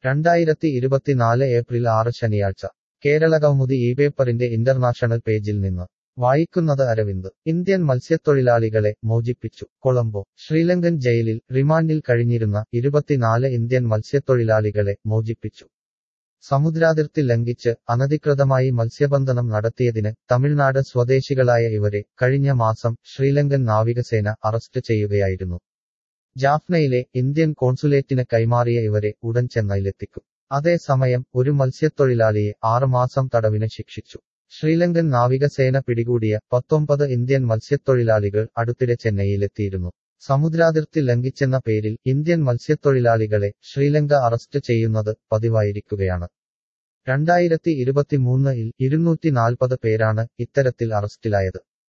രണ്ടായിരത്തി ഇരുപത്തിനാല് ഏപ്രിൽ ആറ് ശനിയാഴ്ച കേരളകൗമുദി ഈ പേപ്പറിന്റെ ഇന്റർനാഷണൽ പേജിൽ നിന്ന് വായിക്കുന്നത് അരവിന്ദ് ഇന്ത്യൻ മത്സ്യത്തൊഴിലാളികളെ മോചിപ്പിച്ചു കൊളംബോ ശ്രീലങ്കൻ ജയിലിൽ റിമാൻഡിൽ കഴിഞ്ഞിരുന്ന ഇരുപത്തിനാല് ഇന്ത്യൻ മത്സ്യത്തൊഴിലാളികളെ മോചിപ്പിച്ചു സമുദ്രാതിർത്തി ലംഘിച്ച് അനധികൃതമായി മത്സ്യബന്ധനം നടത്തിയതിന് തമിഴ്നാട് സ്വദേശികളായ ഇവരെ കഴിഞ്ഞ മാസം ശ്രീലങ്കൻ നാവികസേന അറസ്റ്റ് ചെയ്യുകയായിരുന്നു ജാഫ്നയിലെ ഇന്ത്യൻ കോൺസുലേറ്റിന് കൈമാറിയ ഇവരെ ഉടൻ ചെന്നൈയിലെത്തിക്കും അതേസമയം ഒരു മത്സ്യത്തൊഴിലാളിയെ ആറുമാസം തടവിന് ശിക്ഷിച്ചു ശ്രീലങ്കൻ നാവികസേന പിടികൂടിയ പത്തൊമ്പത് ഇന്ത്യൻ മത്സ്യത്തൊഴിലാളികൾ അടുത്തിടെ ചെന്നൈയിലെത്തിയിരുന്നു സമുദ്രാതിർത്തി ലംഘിച്ചെന്ന പേരിൽ ഇന്ത്യൻ മത്സ്യത്തൊഴിലാളികളെ ശ്രീലങ്ക അറസ്റ്റ് ചെയ്യുന്നത് പതിവായിരിക്കുകയാണ് രണ്ടായിരത്തി ഇരുപത്തിമൂന്നിൽ ഇരുന്നൂറ്റി നാൽപ്പത് പേരാണ് ഇത്തരത്തിൽ അറസ്റ്റിലായത്